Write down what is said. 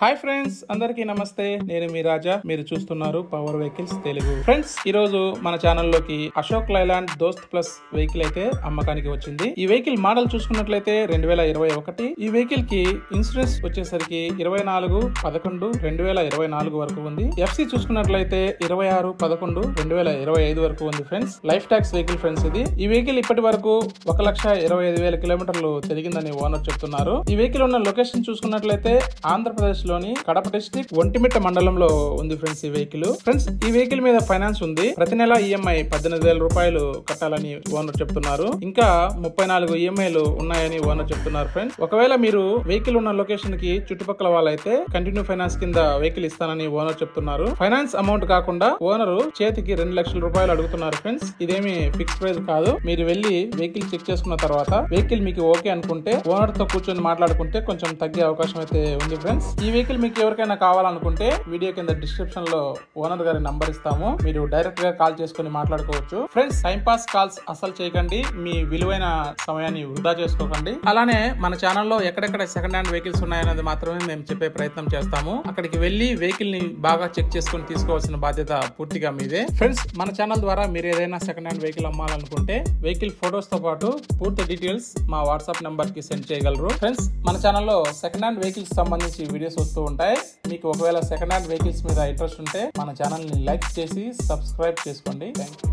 hi friends అందరికీ నమస్తే నేను మీ రాజా మీరు చూస్తున్నారు పవర్ వెహికల్స్ తెలుగు ఫ్రెండ్స్ ఈ రోజు మన ఛానల్లోకి అశోక్ లైలాండ్ దోస్త్ ప్లస్ వెహికల్ అయితే అమ్మకానికి వచ్చింది ఈ వెహికల్ మోడల్ చూసుకున్నట్లయితే రెండు వేల ఇరవై ఒకటి ఈ వెహికల్ కి ఇన్సూరెన్స్ వచ్చేసరికి ఇరవై నాలుగు పదకొండు రెండు వేల ఇరవై నాలుగు వరకు ఉంది ఎఫ్సి చూసుకున్నట్లయితే ఇరవై ఆరు పదకొండు రెండు వేల ఇరవై ఐదు వరకు ఉంది friends life tax vehicle friends ఇది ఈ వెహికల్ ఇప్పటి వరకు ఒక లక్ష ఇరవై ఐదు వేల కిలోమీటర్లు తిరిగిందని ఓనర్ చెప్తున్నారు ఈ వెహికల్ ఉన్న లొకేషన్ చూసుకున్నట్లయితే ఆంధ్రప్రదేశ్ లోని కడప డిస్ట్రిక్ట్ ఒంటిమిట్ట మండలంలో ఉంది ఫ్రెండ్స్ ఈ వెహికల్ ఫ్రెండ్స్ ఈ వెహికల్ మీద ఫైనాన్స్ ఉంది ప్రతి నెల ఈఎంఐ పద్దెనిమిది వేల రూపాయలు కట్టాలని ఓనర్ చెప్తున్నారు ఇంకా ముప్పై నాలుగు ఈఎంఐలు ఉన్నాయని ఓనర్ చెప్తున్నారు ఫ్రెండ్స్ ఒకవేళ మీరు వెహికల్ ఉన్న లొకేషన్ కి చుట్టుపక్కల వాళ్ళైతే కంటిన్యూ ఫైనాన్స్ కింద వెహికల్ ఇస్తానని ఓనర్ చెప్తున్నారు ఫైనాన్స్ అమౌంట్ కాకుండా ఓనర్ చేతికి రెండు లక్షల రూపాయలు అడుగుతున్నారు ఫ్రెండ్స్ ఇదేమి ఫిక్స్ ప్రైస్ కాదు మీరు వెళ్ళి వెహికల్ చెక్ చేసుకున్న తర్వాత వెహికల్ మీకు ఓకే అనుకుంటే ఓనర్ తో కూర్చొని మాట్లాడుకుంటే కొంచెం తగ్గే అవకాశం అయితే ఉంది ఫ్రెండ్స్ ఈ వెహికల్ మీకు ఎవరికైనా కావాలనుకుంటే వీడియో కింద డిస్క్రిప్షన్ లో ఓనర్ గారి నంబర్ ఇస్తాము మీరు డైరెక్ట్ గా కాల్ చేసుకుని మాట్లాడుకోవచ్చు ఫ్రెండ్స్ టైం పాస్ కాల్స్ అసలు చేయకండి మీ విలువైన సమయాన్ని వృధా చేసుకోకండి అలానే మన ఛానల్లో ఎక్కడెక్కడ సెకండ్ హ్యాండ్ వెహికల్స్ ఉన్నాయనేది మాత్రమే మేము చెప్పే ప్రయత్నం చేస్తాము అక్కడికి వెళ్ళి వెహికల్ ని బాగా చెక్ చేసుకుని తీసుకోవాల్సిన బాధ్యత పూర్తిగా మీదే ఫ్రెండ్స్ మన ఛానల్ ద్వారా మీరు ఏదైనా సెకండ్ హ్యాండ్ వెహికల్ అమ్మాలనుకుంటే వెహికల్ ఫొటోస్ తో పాటు పూర్తి డీటెయిల్స్ మా వాట్సాప్ నంబర్ కి సెండ్ చేయగలరు ఫ్రెండ్స్ మన ఛానల్లో సెకండ్ హ్యాండ్ వెహికల్స్ సంబంధించి వీడియోస్ వస్తూ ఉంటాయి మీకు ఒకవేళ సెకండ్ హ్యాండ్ వెహికల్స్ మీద ఇంట్రెస్ట్ ఉంటే మన ఛానల్ ని లైక్ చేసి సబ్స్క్రైబ్ చేసుకోండి థ్యాంక్ యూ